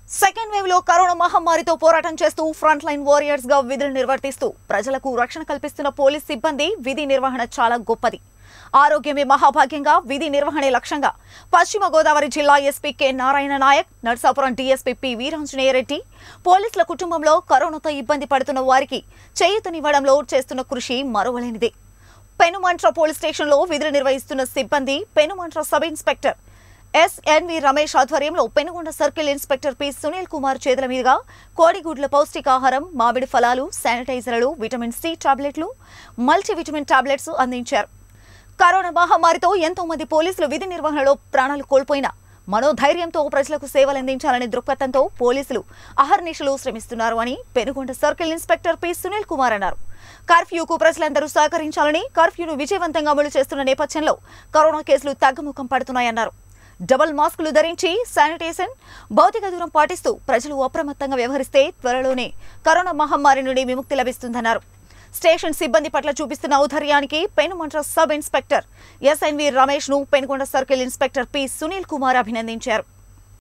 second wave లో corona మహమ్మారితో పోరాటం చేస్తూ ఫ్రంట్ లైన్ వారియర్స్ గా విధులు నిర్వర్తిస్తూ ప్రజలకు రక్షణ కల్పిస్తున్న పోలీస్ సిబ్బంది విధి నిర్వహణ చాలా గొప్పది ఆరోగ్యమే మహాభాగ్యంగా విధి నిర్వహణే లక్ష్యంగా పశ్చిమ గోదావరి జిల్లా SP K Narayana Nayak Narsapuram DSP P Veeranjaneyareddy పోలీసుల కుటుంబంలో కరోనాతో ఇబ్బంది పడుతున్న వారికి చేయూతనివ్వడంలో చేస్తున్న కృషి మరువలేనిదే పెనుమంట్ర పోలీస్ స్టేషన్లో విధులు నిర్వహిస్తున్న సిబ్బంది Penumantra sub inspector SNV Ramesh ఆధ్వర్యంలో Penugonda circle inspector P Sunil Kumar చేతుల మీదుగా కోడిగుడ్ల పౌష్టికాహారం మామిడి ఫలాలు శానిటైజర్లు విటమిన్ సి టాబ్లెట్లు మల్టీ విటమిన్ టాబ్లెట్స్ అందించారు కరోనా మహమ్మారితో ఎంతో మంది పోలీసులు విధి నిర్వహణలో ప్రాణాలు కోల్పోయినా మనోధైర్యంతో ప్రజలకు సేవలందించాలనే దృక్పథంతో పోలీసులు అహర్నిశలు శ్రమిస్తున్నారు అని Penugonda circle inspector P Sunil Kumar అన్నారు కర్ఫ్యూకు ప్రజలందరూ సహకరించాలని కర్ఫ్యూను విజయవంతంగా అమలు చేస్తున్న నేపథ్యంలో కరోనా కేసులు తగ్గుముఖం పడుతున్నాయన్నారు డబల్ మాస్కులు ధరించి శానిటైజేషన్ భౌతిక దూరం పాటిస్తూ ప్రజలు అప్రమత్తంగా వ్యవహరిస్తే త్వరలోనే కరోనా మహమ్మారి నుండి విముక్తి లభిస్తుందన్నారు స్టేషన్ సిబ్బంది పట్ల చూపిస్తున్న ఔధర్యానికి Penumantra sub inspector SNV Ramesh ను Penukonda circle inspector P Sunil Kumar అభినందించారు